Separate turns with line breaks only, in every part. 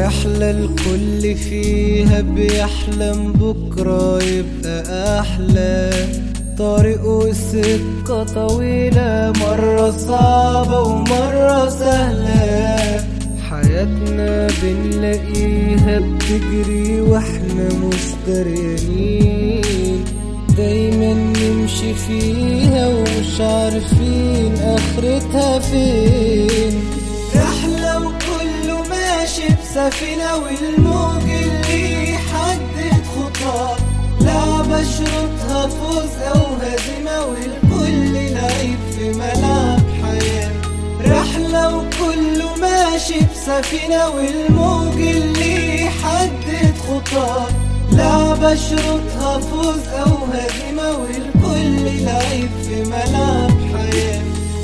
رحلة الكل فيها بيحلم بكرة يبقى أحلى طريق وسكة طويلة مرة صعبة ومرة سهلة حياتنا بنلاقيها بتجري واحنا مش دريانين دايما نمشي فيها ومش عارفين اخرتها فين رحلة وكله ماشي بسفينة والموج اللي يحدد خطاه لعبة شروطها فوز أو هزيمة والكل لعيب في ملعب حياة رحلة وكله ماشي بسفينة والموج اللي يحدد خطاه لعبة شروطها فوز أو هزيمة والكل لعيب في ملعب حياة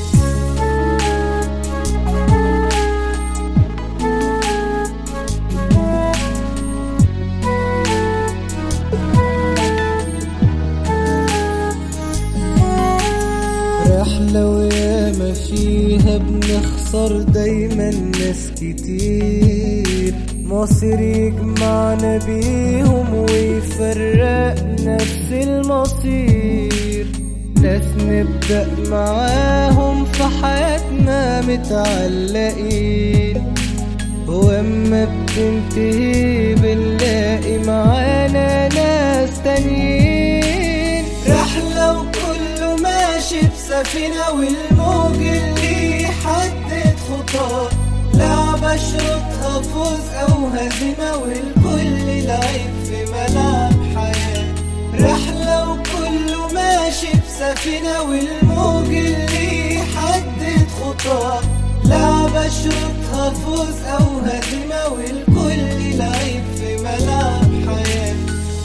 رحلة وياما فيها بنخسر دايما ناس كتير مصير يجمعنا بيهم ويفرق نفس المصير ناس نبدأ معاهم في حياتنا متعلقين واما بتنتهي بنلاقي معانا ناس تانيين رحلة وكله ماشي بسفينة والموج اللي يحدد خطاه لعبة شروطها فوز أو هزيمة والكل لعيب في ملعب حياة رحلة وكله ماشي بسفينة والموج اللي يحدد خطاه لعبة شروطها فوز أو هزيمة والكل لعيب في ملعب حياة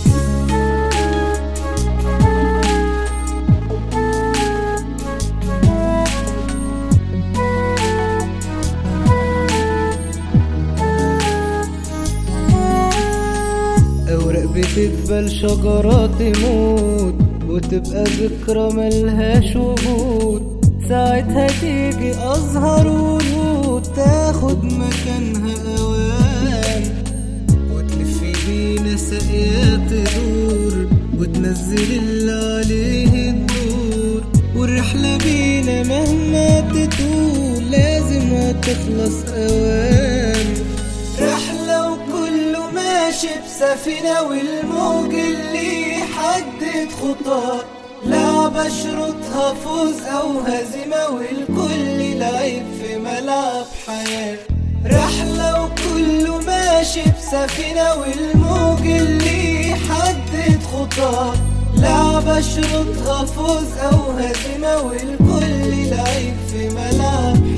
أوراق بتدبل شجرات تموت وتبقى ذكرى ملهاش وجود ساعتها تيجي أزهر ورود تاخد مكانها أوان وتلف بينا ساقيات تدور وتنزل اللي عليه الدور والرحلة بينا مهما تطول لازم هتخلص أوان رحلة وكله ماشي بسفينة والموج اللي يحدد خطاه لعبة شروطها فوز أو هزيمة والكل لعيب في ملعب حياة رحلة وكله ماشي بسفينة والموج اللي يحدد خطاه لعبة شروطها فوز أو هزيمة والكل لعيب في ملعب